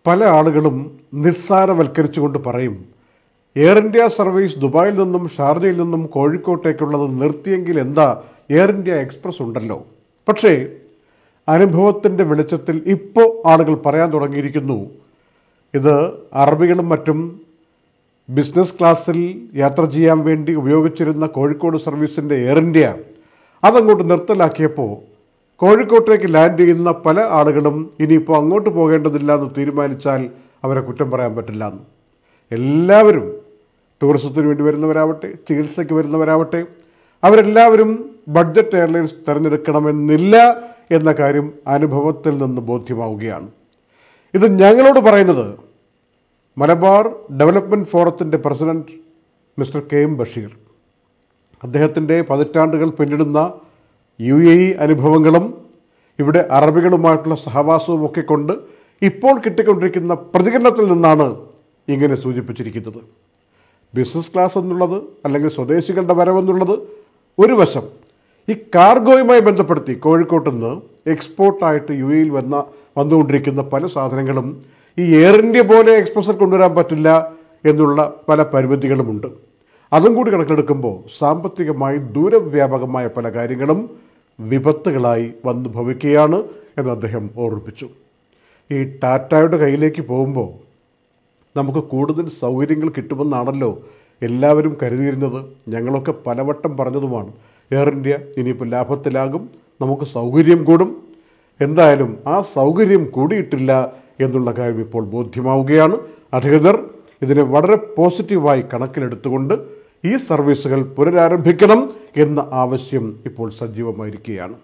പല ആളുകളും നിസ്സാരവൽക്കരിച്ചുകൊണ്ട് പറയും എയർ ഇന്ത്യ സർവീസ് ദുബായിൽ നിന്നും ഷാർജയിൽ നിന്നും കോഴിക്കോട്ടേക്കുള്ളത് നിർത്തിയെങ്കിൽ എന്താ എയർ ഇന്ത്യ എക്സ്പ്രസ് ഉണ്ടല്ലോ പക്ഷേ അനുഭവത്തിൻ്റെ വെളിച്ചത്തിൽ ഇപ്പോൾ ആളുകൾ പറയാൻ തുടങ്ങിയിരിക്കുന്നു ഇത് അറബികളും മറ്റും ബിസിനസ് ക്ലാസ്സിൽ യാത്ര ചെയ്യാൻ വേണ്ടി ഉപയോഗിച്ചിരുന്ന കോഴിക്കോട് സർവീസിൻ്റെ എയർ ഇന്ത്യ അതങ്ങോട്ട് നിർത്തലാക്കിയപ്പോൾ കോഴിക്കോട്ടേക്ക് ലാൻഡ് ചെയ്യുന്ന പല ആളുകളും ഇനിയിപ്പോൾ അങ്ങോട്ട് പോകേണ്ടതില്ല എന്ന് തീരുമാനിച്ചാൽ അവരെ കുറ്റം പറയാൻ പറ്റില്ല എന്ന് എല്ലാവരും ടൂറിസത്തിന് വേണ്ടി വരുന്നവരാവട്ടെ ചികിത്സയ്ക്ക് വരുന്നവരാവട്ടെ അവരെല്ലാവരും ബഡ്ജറ്റ് എയർലൈൻസ് തിരഞ്ഞെടുക്കണമെന്നില്ല എന്ന കാര്യം അനുഭവത്തിൽ നിന്ന് ബോധ്യമാവുകയാണ് ഇത് ഞങ്ങളോട് പറയുന്നത് മലബാർ ഡെവലപ്മെൻറ്റ് ഫോറത്തിൻ്റെ president mister K M Basheer അദ്ദേഹത്തിൻ്റെ പതിറ്റാണ്ടുകൾ പിന്നിടുന്ന യു എ ഇ അനുഭവങ്ങളും ഇവിടെ അറബികളുമായിട്ടുള്ള സഹവാസവും ഒക്കെ കൊണ്ട് ഇപ്പോൾ കിട്ടിക്കൊണ്ടിരിക്കുന്ന പ്രതികരണത്തിൽ നിന്നാണ് ഇങ്ങനെ സൂചിപ്പിച്ചിരിക്കുന്നത് ബിസിനസ് ക്ലാസ് എന്നുള്ളത് അല്ലെങ്കിൽ സ്വദേശികളുടെ വരവെന്നുള്ളത് ഒരു വശം ഈ കാർഗോയുമായി ബന്ധപ്പെടുത്തി കോഴിക്കോട്ട് നിന്ന് എക്സ്പോർട്ടായിട്ട് യു എയിൽ വന്ന വന്നുകൊണ്ടിരിക്കുന്ന പല സാധനങ്ങളും ഈ എയർ ഇന്ത്യ പോലെ എക്സ്പ്രസിൽ കൊണ്ടുവരാൻ പറ്റില്ല എന്നുള്ള പല പരിമിതികളുമുണ്ട് അതും കൂടി കണക്കിലെടുക്കുമ്പോൾ സാമ്പത്തികമായി ദൂരവ്യാപകമായ പല കാര്യങ്ങളും വിപത്തുകളായി വന്നു ഭവിക്കുകയാണ് എന്ന് അദ്ദേഹം ഓർമ്മിപ്പിച്ചു ഈ ടാറ്റായുടെ കയ്യിലേക്ക് പോകുമ്പോൾ നമുക്ക് കൂടുതൽ സൗകര്യങ്ങൾ കിട്ടുമെന്നാണല്ലോ എല്ലാവരും കരുതിയിരുന്നത് ഞങ്ങളൊക്കെ പലവട്ടം പറഞ്ഞതുമാണ് എയർ ഇന്ത്യ ഇനിയിപ്പോൾ ലാഭത്തിലാകും നമുക്ക് സൗകര്യം കൂടും എന്തായാലും ആ സൗകര്യം കൂടിയിട്ടില്ല എന്നുള്ള കാര്യം ഇപ്പോൾ ബോധ്യമാവുകയാണ് അധികൃതർ ഇതിനെ വളരെ പോസിറ്റീവായി കണക്കിലെടുത്തുകൊണ്ട് ഈ സർവീസുകൾ പുനരാരംഭിക്കണം എന്ന ആവശ്യം ഇപ്പോൾ സജീവമായിരിക്കുകയാണ്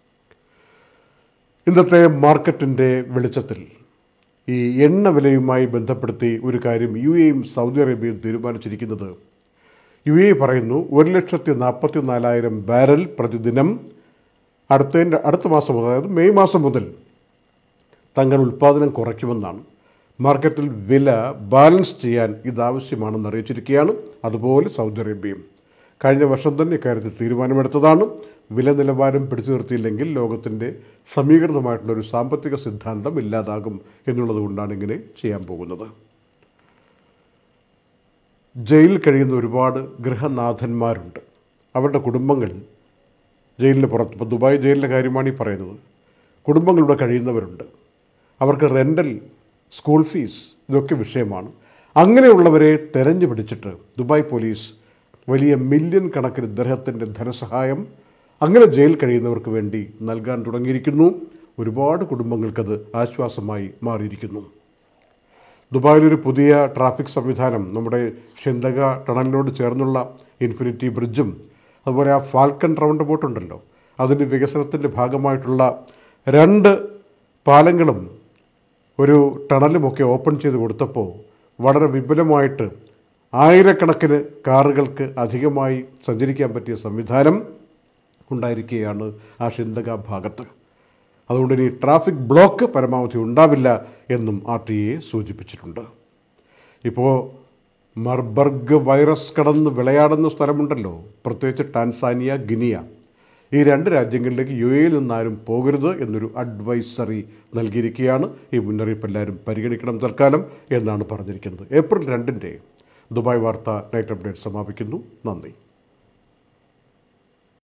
ഇന്നത്തെ മാർക്കറ്റിൻ്റെ വെളിച്ചത്തിൽ ഈ എണ്ണ വിലയുമായി ബന്ധപ്പെടുത്തി ഒരു കാര്യം യു എയും സൗദി അറേബ്യയും തീരുമാനിച്ചിരിക്കുന്നത് യു എ പറയുന്നു ഒരു ലക്ഷത്തി നാൽപ്പത്തി നാലായിരം ബാരൽ പ്രതിദിനം അടുത്തതിൻ്റെ അടുത്ത മാസം മുതൽ അതായത് മെയ് മാസം മുതൽ തങ്ങൾ ഉൽപ്പാദനം കുറയ്ക്കുമെന്നാണ് മാർക്കറ്റിൽ വില ബാലൻസ് ചെയ്യാൻ ഇതാവശ്യമാണെന്ന് അറിയിച്ചിരിക്കുകയാണ് അതുപോലെ സൗദി അറേബ്യയും കഴിഞ്ഞ വർഷം തന്നെ ഇക്കാര്യത്തിൽ തീരുമാനമെടുത്തതാണ് വില നിലവാരം പിടിച്ചു നിർത്തിയില്ലെങ്കിൽ ലോകത്തിൻ്റെ സമീകൃതമായിട്ടുള്ള ഒരു സാമ്പത്തിക സിദ്ധാന്തം ഇല്ലാതാകും എന്നുള്ളത് കൊണ്ടാണ് ഇങ്ങനെ ചെയ്യാൻ പോകുന്നത് ജയിലിൽ കഴിയുന്ന ഒരുപാട് ഗൃഹനാഥന്മാരുണ്ട് അവരുടെ കുടുംബങ്ങൾ ജയിലിന് പുറത്ത് ഇപ്പോൾ ദുബായ് ജയിലിൻ്റെ കാര്യമാണ് ഈ പറയുന്നത് കുടുംബങ്ങളിവിടെ കഴിയുന്നവരുണ്ട് അവർക്ക് റെൻ്റൽ സ്കൂൾ ഫീസ് ഇതൊക്കെ വിഷയമാണ് അങ്ങനെയുള്ളവരെ തെരഞ്ഞു പിടിച്ചിട്ട് ദുബായ് പോലീസ് വലിയ മില്യൺ കണക്കിന് ദ്രഹത്തിൻ്റെ ധനസഹായം അങ്ങനെ ജയിൽ കഴിയുന്നവർക്ക് വേണ്ടി നൽകാൻ തുടങ്ങിയിരിക്കുന്നു ഒരുപാട് കുടുംബങ്ങൾക്കത് ആശ്വാസമായി മാറിയിരിക്കുന്നു ദുബായിലൊരു പുതിയ ട്രാഫിക് സംവിധാനം നമ്മുടെ ഷിന്തക ടണലിനോട് ചേർന്നുള്ള ഇൻഫിനിറ്റി ബ്രിഡ്ജും അതുപോലെ ആ ഫാൽക്കൺ റൗണ്ട് ബോട്ട് ഉണ്ടല്ലോ അതിൻ്റെ വികസനത്തിൻ്റെ ഭാഗമായിട്ടുള്ള രണ്ട് പാലങ്ങളും ഒരു ടണലുമൊക്കെ ഓപ്പൺ ചെയ്ത് കൊടുത്തപ്പോൾ വളരെ വിപുലമായിട്ട് ആയിരക്കണക്കിന് കാറുകൾക്ക് അധികമായി സഞ്ചരിക്കാൻ പറ്റിയ സംവിധാനം ഉണ്ടായിരിക്കുകയാണ് ആ ഷിന്തക ഭാഗത്ത് അതുകൊണ്ട് ഇനി ട്രാഫിക് ബ്ലോക്ക് പരമാവധി ഉണ്ടാവില്ല എന്നും ആർ ടി എ സൂചിപ്പിച്ചിട്ടുണ്ട് ഇപ്പോൾ മർബർഗ് വൈറസ് കടന്ന് വിളയാടുന്ന സ്ഥലമുണ്ടല്ലോ പ്രത്യേകിച്ച് ടാൻസാനിയ ഗിനിയ ഈ രണ്ട് രാജ്യങ്ങളിലേക്ക് യു എയിൽ നിന്നാരും പോകരുത് എന്നൊരു അഡ്വൈസറി നൽകിയിരിക്കുകയാണ് ഈ മുന്നറിയിപ്പ് എല്ലാവരും പരിഗണിക്കണം തൽക്കാലം എന്നാണ് പറഞ്ഞിരിക്കുന്നത് ഏപ്രിൽ രണ്ടിൻ്റെ ദുബായ് വാർത്ത നൈറ്റ് അപ്ഡേറ്റ് സമാപിക്കുന്നു നന്ദി